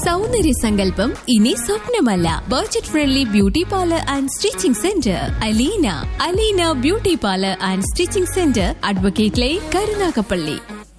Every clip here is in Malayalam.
സൗന്ദര്യ സങ്കല്പം ഇനി സ്വപ്നമല്ല budget friendly beauty parlour and stitching centre Aleena Aleena beauty parlour and stitching centre advocate line Karunagappally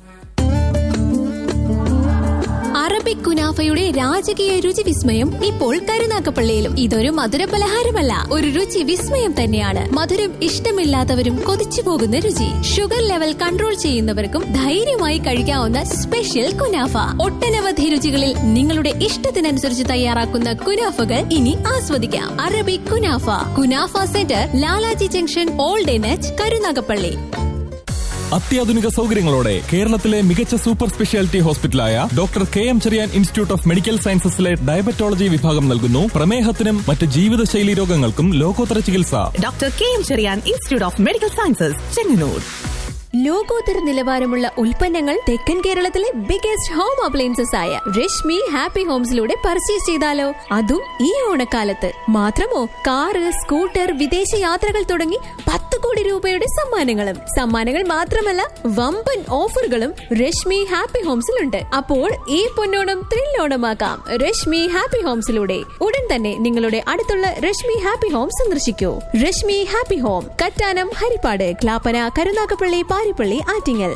Arabic കുനാഫയുടെ രാജകീയ രുചി വിസ്മയം ഇപ്പോൾ കരുനാക്കപ്പള്ളിയിലും ഇതൊരു മധുര പലഹാരമല്ല ഒരു രുചി വിസ്മയം തന്നെയാണ് മധുരം ഇഷ്ടമില്ലാത്തവരും കൊതിച്ചു പോകുന്ന രുചി ഷുഗർ ലെവൽ കൺട്രോൾ ചെയ്യുന്നവർക്കും ധൈര്യമായി കഴിക്കാവുന്ന സ്പെഷ്യൽ കുനാഫ ഒട്ടനവധി രുചികളിൽ നിങ്ങളുടെ ഇഷ്ടത്തിനനുസരിച്ച് തയ്യാറാക്കുന്ന കുനാഫകൾ ഇനി ആസ്വദിക്കാം Arabic kunafa kunafa centre Lalaji junction old എനച്ച് കരുനാഗപ്പള്ളി അത്യാധുനിക സൗകര്യങ്ങളോടെ കേരളത്തിലെ മികച്ച സൂപ്പർ സ്പെഷ്യാലിറ്റി ഹോസ്പിറ്റലായ doctor K M Cherian institute of medical സയൻസസിലെ ഡയബറ്റോളജി വിഭാഗം നൽകുന്നു പ്രമേഹത്തിനും മറ്റ് ജീവിതശൈലി രോഗങ്ങൾക്കും ലോകോത്തര ചികിത്സ doctor K M Cherian institute of medical sciences Chengannur ലോകോത്തര നിലവാരമുള്ള ഉൽപ്പന്നങ്ങൾ തെക്കൻ കേരളത്തിലെ ബിഗസ്റ്റ് ഹോം അപ്ലയൻസസ് ആയ രശ്മി ഹാപ്പി ഹോംസിലൂടെ പർച്ചേസ് ചെയ്താലോ അതും ഈ ഓണക്കാലത്ത് മാത്രമോ കാറ് സ്കൂട്ടർ വിദേശ യാത്രകൾ തുടങ്ങി പത്ത് കോടി രൂപയുടെ സമ്മാനങ്ങളും സമ്മാനങ്ങൾ മാത്രമല്ല വമ്പൻ ഓഫറുകളും രശ്മി ഹാപ്പി ഹോംസിലുണ്ട് അപ്പോൾ ഈ പൊന്നോണം ത്രില്ലോണമാക്കാം രശ്മി ഹാപ്പി ഹോംസിലൂടെ ഉടൻ തന്നെ നിങ്ങളുടെ അടുത്തുള്ള രശ്മി ഹാപ്പി ഹോം സന്ദർശിക്കൂ Rashmi happy home Kattanam Haripad Clappana Karunagappally Paripally Attingal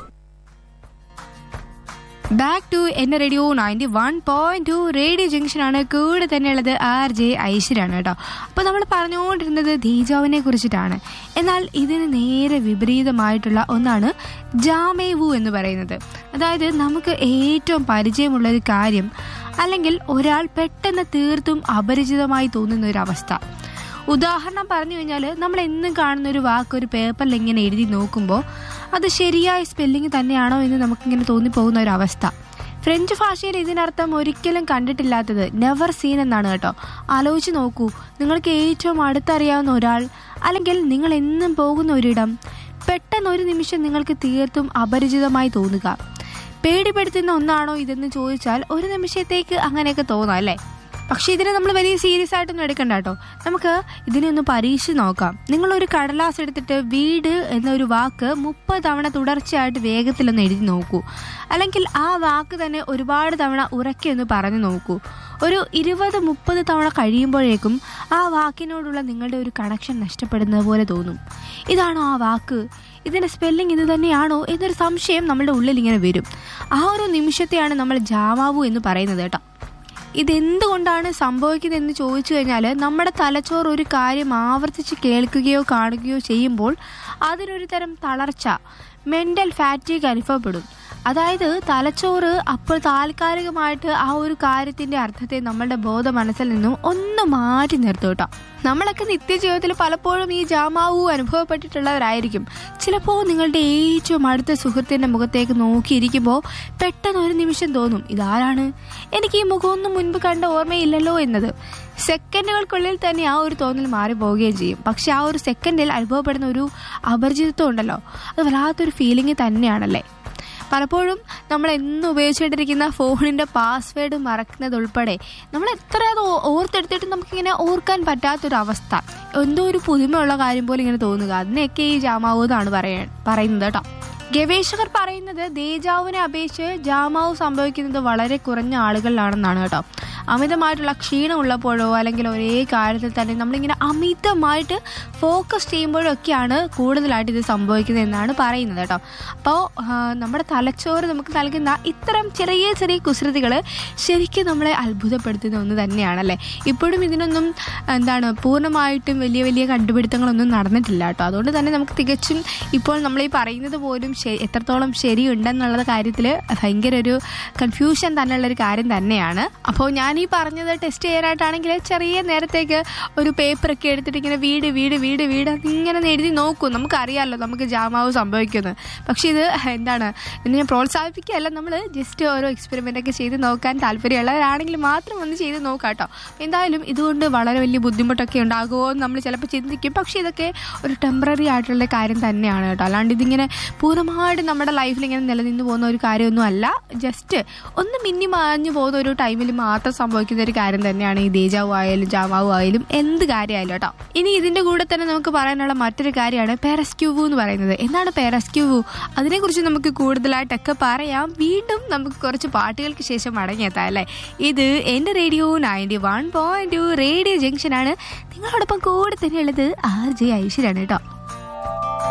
back to എന്റെ radio ninety one point two radio junction ആണ് കൂടെ തന്നെയുള്ളത് ആർ ജെ ഐശ്വര്യാണ് കേട്ടോ അപ്പോൾ നമ്മൾ പറഞ്ഞുകൊണ്ടിരുന്നത് ധീജാവിനെ കുറിച്ചിട്ടാണ് എന്നാൽ ഇതിന് നേരെ വിപരീതമായിട്ടുള്ള ഒന്നാണ് ജാമേവു എന്ന് പറയുന്നത് അതായത് നമുക്ക് ഏറ്റവും പരിചയമുള്ള ഒരു കാര്യം അല്ലെങ്കിൽ ഒരാൾ പെട്ടെന്ന് തീർത്തും അപരിചിതമായി തോന്നുന്ന ഒരു അവസ്ഥ ഉദാഹരണം പറഞ്ഞു കഴിഞ്ഞാൽ നമ്മൾ എന്നും കാണുന്ന ഒരു വാക്ക് ഒരു പേപ്പറിൽ ഇങ്ങനെ എഴുതി നോക്കുമ്പോൾ അത് ശരിയായ സ്പെല്ലിംഗ് തന്നെയാണോ എന്ന് നമുക്കിങ്ങനെ തോന്നിപ്പോകുന്ന ഒരു അവസ്ഥ ഫ്രഞ്ച് ഭാഷയിൽ ഇതിനർത്ഥം ഒരിക്കലും കണ്ടിട്ടില്ലാത്തത് നെവർ സീൻ എന്നാണ് കേട്ടോ ആലോചിച്ച് നോക്കൂ നിങ്ങൾക്ക് ഏറ്റവും അടുത്തറിയാവുന്ന ഒരാൾ അല്ലെങ്കിൽ നിങ്ങൾ എന്നും പോകുന്ന ഒരിടം പെട്ടെന്ന് ഒരു നിമിഷം നിങ്ങൾക്ക് തീർത്തും അപരിചിതമായി തോന്നുക പേടിപ്പെടുത്തുന്ന ഒന്നാണോ ഇതെന്ന് ചോദിച്ചാൽ ഒരു നിമിഷത്തേക്ക് അങ്ങനെയൊക്കെ തോന്നാം അല്ലേ പക്ഷെ ഇതിനെ നമ്മൾ വലിയ സീരിയസ് ആയിട്ടൊന്നും എടുക്കണ്ട കേട്ടോ നമുക്ക് ഇതിനെ ഒന്ന് പരീക്ഷിച്ച് നോക്കാം നിങ്ങളൊരു കടലാസ് എടുത്തിട്ട് വീട് എന്നൊരു വാക്ക് മുപ്പത് തവണ തുടർച്ചയായിട്ട് വേഗത്തിലൊന്ന് എഴുതി നോക്കൂ അല്ലെങ്കിൽ ആ വാക്ക് തന്നെ ഒരുപാട് തവണ ഉറക്കെ ഒന്ന് പറഞ്ഞു നോക്കൂ ഒരു ഇരുപത് മുപ്പത് തവണ കഴിയുമ്പോഴേക്കും ആ വാക്കിനോടുള്ള നിങ്ങളുടെ ഒരു കണക്ഷൻ നഷ്ടപ്പെടുന്നത് പോലെ തോന്നും ഇതാണോ ആ വാക്ക് ഇതിന്റെ സ്പെല്ലിംഗ് ഇത് തന്നെയാണോ എന്നൊരു സംശയം നമ്മുടെ ഉള്ളിൽ ഇങ്ങനെ വരും ആ ഒരു നിമിഷത്തെയാണ് നമ്മൾ ജാമാവു എന്ന് പറയുന്നത് കേട്ടോ ഇതെന്തുകൊണ്ടാണ് സംഭവിക്കുന്നത് എന്ന് ചോദിച്ചു കഴിഞ്ഞാൽ നമ്മുടെ തലച്ചോറ് ഒരു കാര്യം ആവർത്തിച്ച് കേൾക്കുകയോ കാണുകയോ ചെയ്യുമ്പോൾ അതിനൊരു തരം തളർച്ച മെന്റൽ ഫാറ്റീഗ് അനുഭവപ്പെടും അതായത് തലച്ചോറ് അപ്പോൾ താൽക്കാലികമായിട്ട് ആ ഒരു കാര്യത്തിന്റെ അർത്ഥത്തെ നമ്മളുടെ ബോധ മനസ്സിൽ നിന്നും ഒന്ന് മാറ്റി നിർത്തും കേട്ടോ നമ്മളൊക്കെ നിത്യജീവിതത്തിൽ പലപ്പോഴും ഈ ജാമാവു അനുഭവപ്പെട്ടിട്ടുള്ളവരായിരിക്കും ചിലപ്പോൾ നിങ്ങളുടെ ഏറ്റവും അടുത്ത സുഹൃത്തിന്റെ മുഖത്തേക്ക് നോക്കിയിരിക്കുമ്പോൾ പെട്ടെന്ന് ഒരു നിമിഷം തോന്നും ഇതാരാണ് എനിക്ക് ഈ മുഖമൊന്നും മുൻപ് കണ്ട ഓർമ്മയില്ലല്ലോ എന്നത് സെക്കൻഡുകൾക്കുള്ളിൽ തന്നെ ആ ഒരു തോന്നൽ മാറി പോവുകയും ചെയ്യും പക്ഷെ ആ ഒരു സെക്കൻഡിൽ അനുഭവപ്പെടുന്ന ഒരു അപരിചിതത്വം ഉണ്ടല്ലോ അത് വല്ലാത്തൊരു ഫീലിംഗ് തന്നെയാണല്ലേ പലപ്പോഴും നമ്മൾ എന്നും ഉപയോഗിച്ചുകൊണ്ടിരിക്കുന്ന ഫോണിന്റെ പാസ്വേഡ് മറക്കുന്നത് ഉൾപ്പെടെ നമ്മൾ എത്ര അത് ഓ- ഓർത്തെടുത്തിട്ട് നമുക്കിങ്ങനെ ഓർക്കാൻ പറ്റാത്തൊരവസ്ഥ എന്തോ ഒരു പുതുമയുള്ള കാര്യം പോലെ ഇങ്ങനെ തോന്നുക അതിനെയൊക്കെ ഈ ജാമാവു എന്നാണ് പറയാൻ പറയുന്നത് കേട്ടോ ഗവേഷകർ പറയുന്നത് ദേജാവിനെ അപേക്ഷിച്ച് ജാമാവ് സംഭവിക്കുന്നത് വളരെ കുറഞ്ഞ ആളുകളിലാണെന്നാണ് കേട്ടോ അമിതമായിട്ടുള്ള ക്ഷീണം ഉള്ളപ്പോഴോ അല്ലെങ്കിൽ ഒരേ കാര്യത്തിൽ തന്നെ നമ്മളിങ്ങനെ അമിതമായിട്ട് ഫോക്കസ് ചെയ്യുമ്പോഴൊക്കെയാണ് കൂടുതലായിട്ട് ഇത് സംഭവിക്കുന്നത് എന്നാണ് പറയുന്നത് കേട്ടോ അപ്പോൾ നമ്മുടെ തലച്ചോറ് നമുക്ക് നൽകുന്ന ഇത്തരം ചെറിയ ചെറിയ കുസൃതികൾ ശരിക്കും നമ്മളെ അത്ഭുതപ്പെടുത്തുന്ന ഒന്ന് തന്നെയാണല്ലേ ഇപ്പോഴും ഇതിനൊന്നും എന്താണ് പൂർണ്ണമായിട്ടും വലിയ വലിയ കണ്ടുപിടുത്തങ്ങളൊന്നും നടന്നിട്ടില്ല കേട്ടോ അതുകൊണ്ട് തന്നെ നമുക്ക് തികച്ചും ഇപ്പോൾ നമ്മൾ ഈ പറയുന്നത് പോലും ശരി- എത്രത്തോളം ശരിയുണ്ടെന്നുള്ള കാര്യത്തിൽ ഭയങ്കര ഒരു കൺഫ്യൂഷൻ തന്നെയുള്ള ഒരു കാര്യം തന്നെയാണ് അപ്പോൾ ഞാൻ ഈ പറഞ്ഞത് ടെസ്റ്റ് ചെയ്യാനായിട്ടാണെങ്കിൽ ചെറിയ നേരത്തേക്ക് ഒരു പേപ്പറൊക്കെ എടുത്തിട്ട് ഇങ്ങനെ വീട് വീട് വീട് വീട് ഇങ്ങനെ എഴുതി നോക്കും നമുക്കറിയാമല്ലോ നമുക്ക് ജാമാവ് സംഭവിക്കുന്നത് പക്ഷെ ഇത് എന്താണ് എന്ന് ഞാൻ പ്രോത്സാഹിപ്പിക്കുകയല്ല നമ്മൾ ജസ്റ്റ് ഓരോ എക്സ്പെരിമെൻ്റ് ഒക്കെ ചെയ്ത് നോക്കാൻ താല്പര്യമുള്ളവരാണെങ്കിൽ മാത്രം ഒന്ന് ചെയ്ത് നോക്കാം കേട്ടോ എന്തായാലും ഇതുകൊണ്ട് വളരെ വലിയ ബുദ്ധിമുട്ടൊക്കെ ഉണ്ടാകുമോ എന്ന് നമ്മൾ ചിലപ്പോൾ ചിന്തിക്കും പക്ഷേ ഇതൊക്കെ ഒരു ടെമ്പററി ആയിട്ടുള്ള കാര്യം തന്നെയാണ് കേട്ടോ അല്ലാണ്ട് ഇതിങ്ങനെ പൂർണ്ണമായിട്ട് നമ്മുടെ ലൈഫിൽ ഇങ്ങനെ നിലനിന്ന് പോകുന്ന ഒരു കാര്യമൊന്നും അല്ല ജസ്റ്റ് ഒന്ന് മിന്നി മാഞ്ഞു പോകുന്ന ഒരു ടൈമിൽ മാത്രം സംഭവിക്കുന്ന ഒരു കാര്യം തന്നെയാണ് ഈ ദേജാവു ആയാലും ജാമാവു ആയാലും എന്ത് കാര്യമായാലും കേട്ടോ ഇനി ഇതിന്റെ കൂടെ തന്നെ നമുക്ക് പറയാനുള്ള മറ്റൊരു കാര്യമാണ് പെരസ്ക്യൂവു എന്ന് പറയുന്നത് എന്താണ് പെരസ്ക്യൂവു അതിനെക്കുറിച്ച് നമുക്ക് കൂടുതലായിട്ടൊക്കെ പറയാം വീണ്ടും നമുക്ക് കുറച്ച് പാട്ടുകൾക്ക് ശേഷം മടങ്ങിയെത്താം അല്ലേ ഇത് എന്റെ radio ninety one point two radio junction ആണ് നിങ്ങളോടൊപ്പം കൂടെ തന്നെയുള്ളത് ആർ ജെ ഐശ്വരാണ് കേട്ടോ